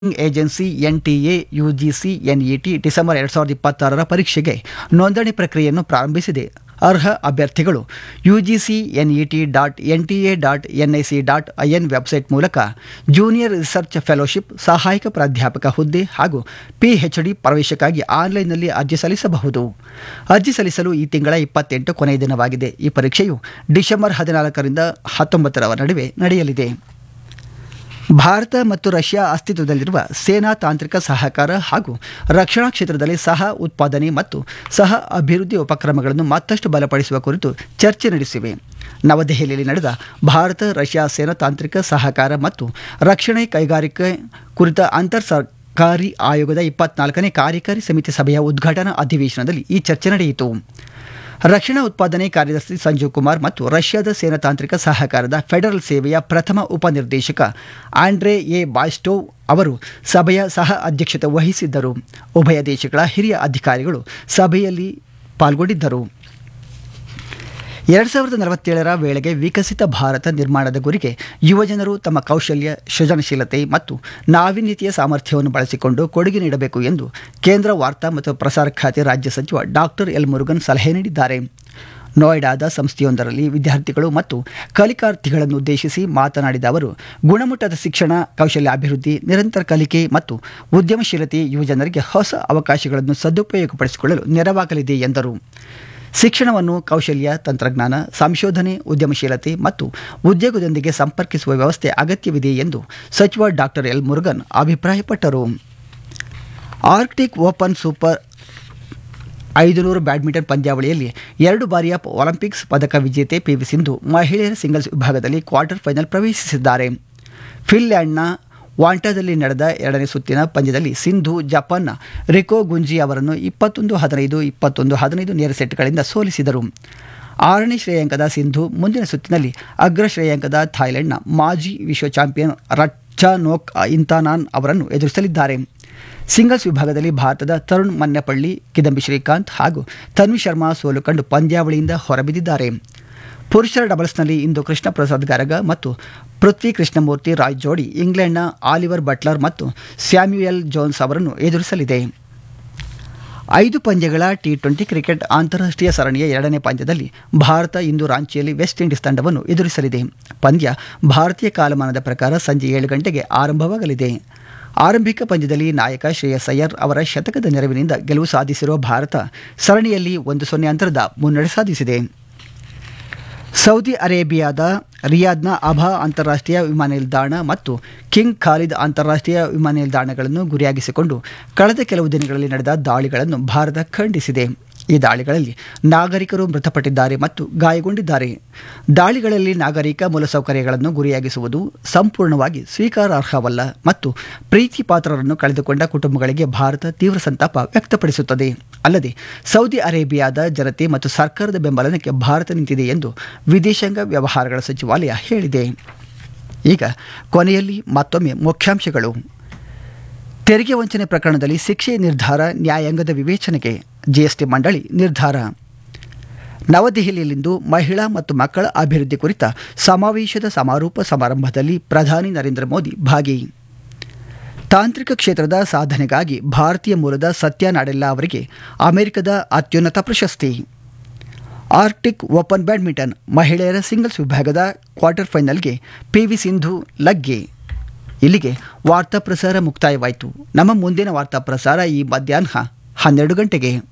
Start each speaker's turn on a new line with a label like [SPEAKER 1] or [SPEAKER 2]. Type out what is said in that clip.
[SPEAKER 1] agency N T A U G C N E T December ಎರಡು ಸಾವಿರದ ಇಪ್ಪತ್ತಾರರ ಪರೀಕ್ಷೆಗೆ ನೋಂದಣಿ ಪ್ರಕ್ರಿಯೆಯನ್ನು ಪ್ರಾರಂಭಿಸಿದೆ ಅರ್ಹ ಅಭ್ಯರ್ಥಿಗಳು U G C N E T dot N T A dot N I C dot I N website ಮೂಲಕ ಜೂನಿಯರ್ ರಿಸರ್ಚ್ ಫೆಲೋಶಿಪ್ ಸಹಾಯಕ ಪ್ರಾಧ್ಯಾಪಕ ಹುದ್ದೆ ಹಾಗೂ ಪಿಎಚ್ಡಿ ಪ್ರವೇಶಕ್ಕಾಗಿ ಆನ್ಲೈನ್ನಲ್ಲಿ ಅರ್ಜಿ ಸಲ್ಲಿಸಬಹುದು ಅರ್ಜಿ ಸಲ್ಲಿಸಲು ಈ ತಿಂಗಳ ಇಪ್ಪತ್ತೆಂಟು ಕೊನೆಯ ದಿನವಾಗಿದೆ ಈ ಪರೀಕ್ಷೆಯು ಡಿಸೆಂಬರ್ ಹದಿನಾಲ್ಕರಿಂದ ಹತ್ತೊಂಬತ್ತರ ನಡುವೆ ನಡೆಯಲಿದೆ ಭಾರತ ಮತ್ತು ರಷ್ಯಾ ಅಸ್ತಿತ್ವದಲ್ಲಿರುವ ಸೇನಾ ತಾಂತ್ರಿಕ ಸಹಕಾರ ಹಾಗೂ ರಕ್ಷಣಾ ಕ್ಷೇತ್ರದಲ್ಲಿ ಸಹ ಉತ್ಪಾದನೆ ಮತ್ತು ಸಹ ಅಭಿವೃದ್ಧಿ ಉಪಕ್ರಮಗಳನ್ನು ಮತ್ತಷ್ಟು ಬಲಪಡಿಸುವ ಕುರಿತು ಚರ್ಚೆ ನಡೆಸಿವೆ ನವದೆಹಲಿಯಲ್ಲಿ ನಡೆದ ಭಾರತ ರಷ್ಯಾ ಸೇನಾ ತಾಂತ್ರಿಕ ಸಹಕಾರ ಮತ್ತು ರಕ್ಷಣೆ ಕೈಗಾರಿಕೆ ಕುರಿತ ಅಂತರ್ ಸರ್ಕಾರಿ ಆಯೋಗದ ಇಪ್ಪತ್ನಾಲ್ಕನೇ ಕಾರ್ಯಕಾರಿ ಸಮಿತಿ ಸಭೆಯ ಉದ್ಘಾಟನಾ ಅಧಿವೇಶನದಲ್ಲಿ ಈ ಚರ್ಚೆ ನಡೆಯಿತು ರಕ್ಷಣಾ ಉತ್ಪಾದನೆ ಕಾರ್ಯದರ್ಶಿ ಸಂಜೀವ್ ಕುಮಾರ್ ಮತ್ತು ರಷ್ಯಾದ ಸೇನಾ ತಾಂತ್ರಿಕ ಸಹಕಾರದ ಫೆಡರಲ್ ಸೇವೆಯ ಪ್ರಥಮ ಉಪನಿರ್ದೇಶಕ ಆಂಡ್ರೆ ಎ ಬಾಯ್ಸ್ಟೋವ್ ಅವರು ಸಭೆಯ ಸಹ ಅಧ್ಯಕ್ಷತೆ ವಹಿಸಿದ್ದರು ಉಭಯ ದೇಶಗಳ ಹಿರಿಯ ಅಧಿಕಾರಿಗಳು ಸಭೆಯಲ್ಲಿ ಪಾಲ್ಗೊಂಡಿದ್ದರು ಎರಡು ಸಾವಿರದ ನಲವತ್ತೇಳರ ವೇಳೆಗೆ ವಿಕಸಿತ ಭಾರತ ನಿರ್ಮಾಣದ ಗುರಿಗೆ ಯುವಜನರು ತಮ್ಮ ಕೌಶಲ್ಯ ಸೃಜನಶೀಲತೆ ಮತ್ತು ನಾವೀನ್ಯತೆಯ ಸಾಮರ್ಥ್ಯವನ್ನು ಬಳಸಿಕೊಂಡು ಕೊಡುಗೆ ನೀಡಬೇಕು ಎಂದು ಕೇಂದ್ರ ವಾರ್ತಾ ಮತ್ತು ಪ್ರಸಾರ ಖಾತೆ ರಾಜ್ಯ ಸಚಿವ ಡಾಕ್ಟರ್ ಎಲ್ ಮುರುಗನ್ ಸಲಹೆ ನೀಡಿದ್ದಾರೆ ನೋಯ್ಡಾದ ಸಂಸ್ಥೆಯೊಂದರಲ್ಲಿ ವಿದ್ಯಾರ್ಥಿಗಳು ಮತ್ತು ಕಲಿಕಾರ್ಥಿಗಳನ್ನು ಉದ್ದೇಶಿಸಿ ಮಾತನಾಡಿದ ಅವರು ಗುಣಮಟ್ಟದ ಶಿಕ್ಷಣ ಕೌಶಲ್ಯಾಭಿವೃದ್ಧಿ ನಿರಂತರ ಕಲಿಕೆ ಮತ್ತು ಉದ್ಯಮಶೀಲತೆ ಯುವಜನರಿಗೆ ಹೊಸ ಅವಕಾಶಗಳನ್ನು ಸದುಪಯೋಗಪಡಿಸಿಕೊಳ್ಳಲು ನೆರವಾಗಲಿದೆ ಎಂದರು ಶಿಕ್ಷಣವನ್ನು ಕೌಶಲ್ಯ ತಂತ್ರಜ್ಞಾನ ಸಂಶೋಧನೆ ಉದ್ಯಮಶೀಲತೆ ಮತ್ತು ಉದ್ಯೋಗದೊಂದಿಗೆ ಸಂಪರ್ಕಿಸುವ ವ್ಯವಸ್ಥೆ ಅಗತ್ಯವಿದೆ ಎಂದು ಸಚಿವ ಡಾಕ್ಟರ್ ಎಲ್ ಮುರುಗನ್ ಅಭಿಪ್ರಾಯಪಟ್ಟರು ಆರ್ಕ್ಟಿಕ್ ಓಪನ್ ಸೂಪರ್ ಐದುನೂರು ಬ್ಯಾಡ್ಮಿಂಟನ್ ಪಂದ್ಯಾವಳಿಯಲ್ಲಿ ಎರಡು ಬಾರಿಯ ಒಲಿಂಪಿಕ್ಸ್ ಪದಕ ವಿಜೇತೆ ಪಿವಿ ಸಿಂಧು ಮಹಿಳೆಯರ ಸಿಂಗಲ್ಸ್ ವಿಭಾಗದಲ್ಲಿ ಕ್ವಾರ್ಟರ್ ಫೈನಲ್ ಪ್ರವೇಶಿಸಿದ್ದಾರೆ ಫಿನ್ಲ್ಯಾಂಡ್ನ ವಾಂಟಾದಲ್ಲಿ ನಡೆದ ಎರಡನೇ ಸುತ್ತಿನ ಪಂದ್ಯದಲ್ಲಿ ಸಿಂಧು ಜಪಾನ್ನ ರಿಕೋ ಗುಂಜಿ ಅವರನ್ನು ಇಪ್ಪತ್ತೊಂದು ಹದಿನೈದು ಇಪ್ಪತ್ತೊಂದು ಹದಿನೈದು ನೇರ ಸೆಟ್ಗಳಿಂದ ಸೋಲಿಸಿದರು ಆರನೇ ಶ್ರೇಯಾಂಕದ ಸಿಂಧು ಮುಂದಿನ ಸುತ್ತಿನಲ್ಲಿ ಅಗ್ರ ಶ್ರೇಯಾಂಕದ ಥಾಯ್ಲೆಂಡ್ನ ಮಾಜಿ ವಿಶ್ವ ಚಾಂಪಿಯನ್ ರಚ್ಚಾನೋಕ್ ಇಂತಾನಾನ್ ಅವರನ್ನು ಎದುರಿಸಲಿದ್ದಾರೆ ಸಿಂಗಲ್ಸ್ ವಿಭಾಗದಲ್ಲಿ ಭಾರತದ ತರುಣ್ ಮನ್ಯಪಳ್ಳಿ ಕಿದಂಬಿ ಶ್ರೀಕಾಂತ್ ಹಾಗೂ ತನ್ವಿ ಶರ್ಮಾ ಸೋಲು ಕಂಡು ಪಂದ್ಯಾವಳಿಯಿಂದ ಹೊರಬಿದ್ದಿದ್ದಾರೆ ಪುರುಷರ ಡಬಲ್ಸ್ನಲ್ಲಿ ಇಂದು ಕೃಷ್ಣ ಪ್ರಸಾದ್ ಗರಗ ಮತ್ತು ಪೃಥ್ವಿ ಕೃಷ್ಣಮೂರ್ತಿ ರಾಯ್ ಜೋಡಿ ಇಂಗ್ಲೆಂಡ್ನ ಆಲಿವರ್ ಬಟ್ಲರ್ ಮತ್ತು ಸ್ಯಾಮ್ಯುಯಲ್ ಜೋನ್ಸ್ ಅವರನ್ನು ಎದುರಿಸಲಿದೆ ಐದು ಪಂದ್ಯಗಳ ಟಿ ಟ್ವೆಂಟಿ ಕ್ರಿಕೆಟ್ ಅಂತಾರಾಷ್ಟ್ರೀಯ ಸರಣಿಯ ಎರಡನೇ ಪಂದ್ಯದಲ್ಲಿ ಭಾರತ ಇಂದು ರಾಂಚಿಯಲ್ಲಿ ವೆಸ್ಟ್ ಇಂಡೀಸ್ ತಂಡವನ್ನು ಎದುರಿಸಲಿದೆ ಪಂದ್ಯ ಭಾರತೀಯ ಕಾಲಮಾನದ ಪ್ರಕಾರ ಸಂಜೆ ಏಳು ಗಂಟೆಗೆ ಆರಂಭವಾಗಲಿದೆ ಆರಂಭಿಕ ಪಂದ್ಯದಲ್ಲಿ ನಾಯಕ ಶ್ರೇಯಸ್ ಅಯ್ಯರ್ ಅವರ ಶತಕದ ನೆರವಿನಿಂದ ಗೆಲುವು ಸಾಧಿಸಿರುವ ಭಾರತ ಸರಣಿಯಲ್ಲಿ ಒಂದು ಸೊನ್ನೆ ಅಂತರದ ಮುನ್ನಡೆ ಸಾಧಿಸಿದೆ ಸೌದಿ ಅರೇಬಿಯಾದ ರಿಯಾದ್ನ ಅಭಾ ಅಂತಾರಾಷ್ಟ್ರೀಯ ವಿಮಾನ ನಿಲ್ದಾಣ ಮತ್ತು ಕಿಂಗ್ ಖಾಲಿದ್ ಅಂತಾರಾಷ್ಟ್ರೀಯ ವಿಮಾನ ನಿಲ್ದಾಣಗಳನ್ನು ಗುರಿಯಾಗಿಸಿಕೊಂಡು ಕಳೆದ ಕೆಲವು ದಿನಗಳಲ್ಲಿ ನಡೆದ ದಾಳಿಗಳನ್ನು ಭಾರತ ಖಂಡಿಸಿದೆ ಈ ದಾಳಿಗಳಲ್ಲಿ ನಾಗರಿಕರು ಮೃತಪಟ್ಟಿದ್ದಾರೆ ಮತ್ತು ಗಾಯಗೊಂಡಿದ್ದಾರೆ ದಾಳಿಗಳಲ್ಲಿ ನಾಗರಿಕ ಮೂಲಸೌಕರ್ಯಗಳನ್ನು ಗುರಿಯಾಗಿಸುವುದು ಸಂಪೂರ್ಣವಾಗಿ ಸ್ವೀಕಾರಾರ್ಹವಲ್ಲ ಮತ್ತು ಪ್ರೀತಿ ಪಾತ್ರರನ್ನು ಕಳೆದುಕೊಂಡ ಕುಟುಂಬಗಳಿಗೆ ಭಾರತ ತೀವ್ರ ಸಂತಾಪ ವ್ಯಕ್ತಪಡಿಸುತ್ತದೆ ಅಲ್ಲದೆ ಸೌದಿ ಅರೇಬಿಯಾದ ಜನತೆ ಮತ್ತು ಸರ್ಕಾರದ ಬೆಂಬಲಕ್ಕೆ ಭಾರತ ನಿಂತಿದೆ ಎಂದು ವಿದೇಶಾಂಗ ವ್ಯವಹಾರಗಳ ಸಚಿವಾಲಯ ಹೇಳಿದೆ ಈಗ ಕೊನೆಯಲ್ಲಿ ಮತ್ತೊಮ್ಮೆ ಮುಖ್ಯಾಂಶಗಳು ತೆರಿಗೆ ವಂಚನೆ ಪ್ರಕರಣದಲ್ಲಿ ಶಿಕ್ಷೆ ನಿರ್ಧಾರ ನ್ಯಾಯಾಂಗದ ವಿವೇಚನೆಗೆ ಜಿಎಸ್ಟಿ ಮಂಡಳಿ ನಿರ್ಧಾರ ನವದೆಹಲಿಯಲ್ಲಿಂದು ಮಹಿಳಾ ಮತ್ತು ಮಕ್ಕಳ ಅಭಿವೃದ್ಧಿ ಕುರಿತ ಸಮಾವೇಶದ ಸಮಾರೋಪ ಸಮಾರಂಭದಲ್ಲಿ ಪ್ರಧಾನಿ ನರೇಂದ್ರ ಮೋದಿ ಭಾಗಿ ತಾಂತ್ರಿಕ ಕ್ಷೇತ್ರದ ಸಾಧನೆಗಾಗಿ ಭಾರತೀಯ ಮೂಲದ ಸತ್ಯ ನಾಡೆಲ್ಲ ಅವರಿಗೆ ಅಮೆರಿಕದ ಅತ್ಯುನ್ನತ ಪ್ರಶಸ್ತಿ ಆರ್ಕ್ಟಿಕ್ ಓಪನ್ ಬ್ಯಾಡ್ಮಿಂಟನ್ ಮಹಿಳೆಯರ ಸಿಂಗಲ್ಸ್ ವಿಭಾಗದ ಕ್ವಾರ್ಟರ್ ಫೈನಲ್ಗೆ ಪಿವಿ ಸಿಂಧು ಲಗ್ಗೆ ಇಲ್ಲಿಗೆ ವಾರ್ತಾ ಪ್ರಸಾರ ಮುಕ್ತಾಯವಾಯಿತು ನಮ್ಮ ಮುಂದಿನ ವಾರ್ತಾ ಪ್ರಸಾರ ಈ ಮಧ್ಯಾಹ್ನ ಹನ್ನೆರಡು ಗಂಟೆಗೆ